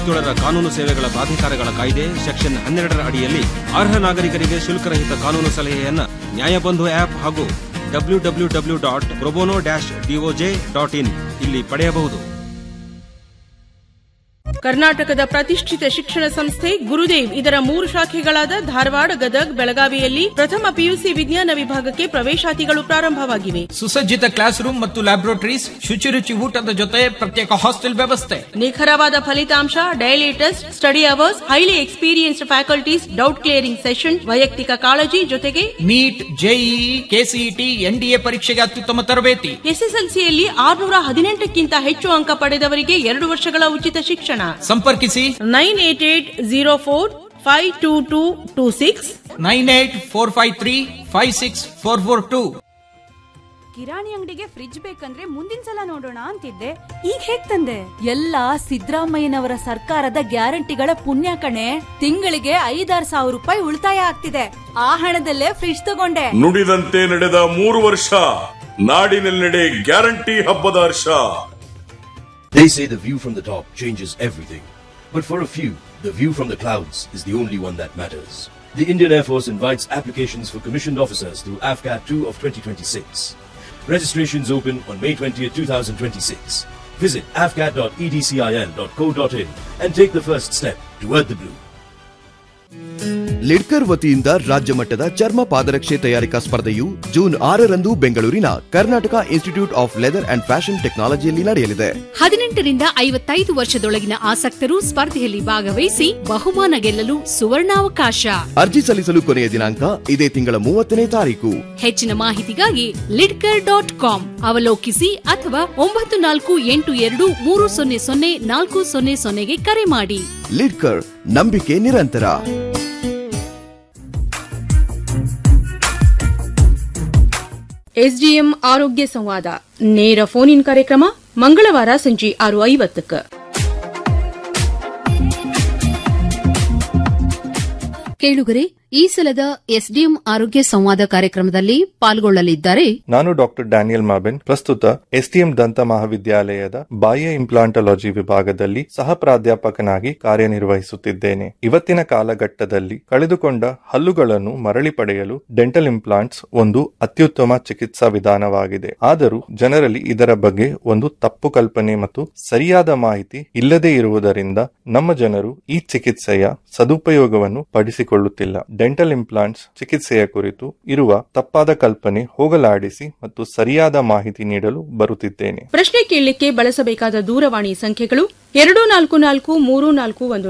ಏಳರ ಕಾನೂನು ಸೇವೆಗಳ ಪ್ರಾಧಿಕಾರಗಳ ಕಾಯ್ದೆ ಸೆಕ್ಷನ್ ಹನ್ನೆರಡರ ಅಡಿಯಲ್ಲಿ ಅರ್ಹ ನಾಗರಿಕರಿಗೆ ಶುಲ್ಕರಹಿತ ಕಾನೂನು ಸಲಹೆಯನ್ನ ನ್ಯಾಯಬಂಧು ಆಪ್ ಹಾಗೂ W W W dot probono dash DOJ dot in ಇಲ್ಲಿ ಪಡೆಯಬಹುದು ಕರ್ನಾಟಕದ ಪ್ರತಿಷ್ಠಿತ ಶಿಕ್ಷಣ ಸಂಸ್ಥೆ ಗುರುದೇವ್ ಇದರ ಮೂರು ಶಾಖೆಗಳಾದ ಧಾರವಾಡ ಗದಗ್ ಬೆಳಗಾವಿಯಲ್ಲಿ ಪ್ರಥಮ ಪಿಯುಸಿ ವಿಜ್ಞಾನ ವಿಭಾಗಕ್ಕೆ ಪ್ರವೇಶಾತಿಗಳು ಪ್ರಾರಂಭವಾಗಿವೆ ಸುಸಜ್ಜಿತ ಕ್ಲಾಸ್ ರೂಮ್ ಮತ್ತು ಲ್ಯಾಬ್ರೋಟರೀಸ್ ಶುಚಿರುಚಿ ಊಟದ ಜೊತೆ ಪ್ರತ್ಯೇಕ ಹಾಸ್ಟೆಲ್ ವ್ಯವಸ್ಥೆ ನಿಖರವಾದ ಫಲಿತಾಂಶ daily test study hours highly experienced faculties doubt clearing session ವೈಯಕ್ತಿಕ ಕಾಳಜಿ ಜೊತೆಗೆ ನೀಟ್ ಜೆಇಇ ಕೆಸಿಇಟಿ ಎನ್ಡಿಎ ಪರೀಕ್ಷೆಗೆ ಅತ್ಯುತ್ತಮ ತರಬೇತಿ ಎಸ್ಎಸ್ಎಲ್ಸಿಯಲ್ಲಿ ಆರ್ನೂರ ಹದಿನೆಂಟಕ್ಕಿಂತ ಹೆಚ್ಚು ಅಂಕ ಪಡೆದವರಿಗೆ ಎರಡು ವರ್ಷಗಳ ಉಚಿತ ಶಿಕ್ಷಣ ಸಂಪರ್ಕಿಸಿ nine eight eight zero four five two two two six nine eight four five three five six four four two ಕಿರಾಣಿ ಅಂಗಡಿಗೆ ಫ್ರಿಡ್ಜ್ ಬೇಕಂದ್ರೆ ಮುಂದಿನ ಸಲ ನೋಡೋಣ ಅಂತಿದ್ದೆ ಈಗ ಹೇಗ್ ತಂದೆ ಎಲ್ಲ ಸಿದ್ದರಾಮಯ್ಯನವರ ಸರ್ಕಾರದ ಗ್ಯಾರಂಟಿಗಳ ಪುಣ್ಯ ಕಣೆ ತಿಂಗಳಿಗೆ ಐದಾರು ಸಾವಿರ ರೂಪಾಯಿ ಉಳಿತಾಯ ಆಗ್ತಿದೆ ಆ ಹಣದಲ್ಲೇ ಫ್ರಿಡ್ಜ್ ತಗೊಂಡೆ ನುಡಿದಂತೆ ನಡೆದ ಮೂರು ವರ್ಷ ನಾಡಿನೆಲ್ಲೆಡೆ ಗ್ಯಾರಂಟಿ ಹಬ್ಬದ ಹರ್ಷ They say the view from the top changes everything. But for a few, the view from the clouds is the only one that matters. The Indian Air Force invites applications for commissioned officers through AFCAT 2 of 2026. Registrations open on May 20th, 2026. Visit afcat.edcil.co.in and take the first step toward the blue. Lidkar ವತಿಯಿಂದ ರಾಜ್ಯ ಮಟ್ಟದ ಚರ್ಮ ಪಾದರಕ್ಷೆ ತಯಾರಿಕಾ ಸ್ಪರ್ಧೆಯು June ಆರರಂದು ಬೆಂಗಳೂರಿನ Karnataka institute of leather and fashion ಟೆಕ್ನಾಲಜಿಯಲ್ಲಿ ನಡೆಯಲಿದೆ ಹದಿನೆಂಟರಿಂದ ಐವತ್ತೈದು ವರ್ಷದೊಳಗಿನ ಆಸಕ್ತರು ಸ್ಪರ್ಧೆಯಲ್ಲಿ ಭಾಗವಹಿಸಿ ಬಹುಮಾನ ಗೆಲ್ಲಲು ಸುವರ್ಣಾವಕಾಶ ಅರ್ಜಿ ಸಲ್ಲಿಸಲು ಕೊನೆಯ ದಿನಾಂಕ ಇದೇ ತಿಂಗಳ ಮೂವತ್ತನೇ ತಾರೀಕು ಹೆಚ್ಚಿನ ಮಾಹಿತಿಗಾಗಿ ಲಿಡ್ಕರ್ ಡಾಟ್ ಕಾಮ್ ಅವಲೋಕಿಸಿ ಅಥವಾ ಒಂಬತ್ತು ನಾಲ್ಕು ಎಂಟು ಎರಡು ಮೂರು ಸೊನ್ನೆ ಸೊನ್ನೆ ನಾಲ್ಕು ಸೊನ್ನೆ ಸೊನ್ನೆಗೆ ಕರೆ ಮಾಡಿ ಲಿಡ್ಕರ್ ನಂಬಿಕೆ ನಿರಂತರ ಎಸ್ಡಿಎಂ ಆರೋಗ್ಯ ಸಂವಾದ ನೇರ ಫೋನ್ ಇನ್ ಕಾರ್ಯಕ್ರಮ ಮಂಗಳವಾರ ಸಂಜೆ ಆರು ಐವತ್ತಕ್ಕೆ ಕೇಳುಗರೆ ಈ ಸಲದ ಎಸ್ಡಿಎಂ ಆರೋಗ್ಯ ಸಂವಾದ ಕಾರ್ಯಕ್ರಮದಲ್ಲಿ ಪಾಲ್ಗೊಳ್ಳಲಿದ್ದಾರೆ ನಾನು ಡಾಕ್ಟರ್ ಡ್ಯಾನಿಯಲ್ ಮಾಬಿನ್ ಪ್ರಸ್ತುತ ಎಸ್ಟಿಎಂ ದಂತ ಮಹಾವಿದ್ಯಾಲಯದ ಬಾಹ್ಯ ಇಂಪ್ಲಾಂಟಾಲಜಿ ವಿಭಾಗದಲ್ಲಿ ಸಹ ಪ್ರಾಧ್ಯಾಪಕನಾಗಿ ಕಾರ್ಯನಿರ್ವಹಿಸುತ್ತಿದ್ದೇನೆ ಇವತ್ತಿನ ಕಾಲಘಟ್ಟದಲ್ಲಿ ಕಳೆದುಕೊಂಡ ಹಲ್ಲುಗಳನ್ನು ಮರಳಿ ಪಡೆಯಲು ಡೆಂಟಲ್ ಇಂಪ್ಲಾಂಟ್ಸ್ ಒಂದು ಅತ್ಯುತ್ತಮ ಚಿಕಿತ್ಸಾ ವಿಧಾನವಾಗಿದೆ ಆದರೂ ಜನರಲ್ಲಿ ಇದರ ಬಗ್ಗೆ ಒಂದು ತಪ್ಪು ಕಲ್ಪನೆ ಮತ್ತು ಸರಿಯಾದ ಮಾಹಿತಿ ಇಲ್ಲದೇ ಇರುವುದರಿಂದ ನಮ್ಮ ಜನರು ಈ ಚಿಕಿತ್ಸೆಯ ಸದುಪಯೋಗವನ್ನು ಪಡಿಸಿಕೊಳ್ಳುತ್ತಿಲ್ಲ ಡೆಂಟಲ್ ಇಂಪ್ಲಾಂಟ್ಸ್ ಚಿಕಿತ್ಸೆಯ ಕುರಿತು ಇರುವ ತಪ್ಪಾದ ಕಲ್ಪನೆ ಹೋಗಲಾಡಿಸಿ ಮತ್ತು ಸರಿಯಾದ ಮಾಹಿತಿ ನೀಡಲು ಬರುತ್ತಿದ್ದೇನೆ ಪ್ರಶ್ನೆ ಕೇಳಲಿಕ್ಕೆ ಬಳಸಬೇಕಾದ ದೂರವಾಣಿ ಸಂಖ್ಯೆಗಳು ಎರಡು ನಾಲ್ಕು ನಾಲ್ಕು ಮೂರು ನಾಲ್ಕು ಒಂದು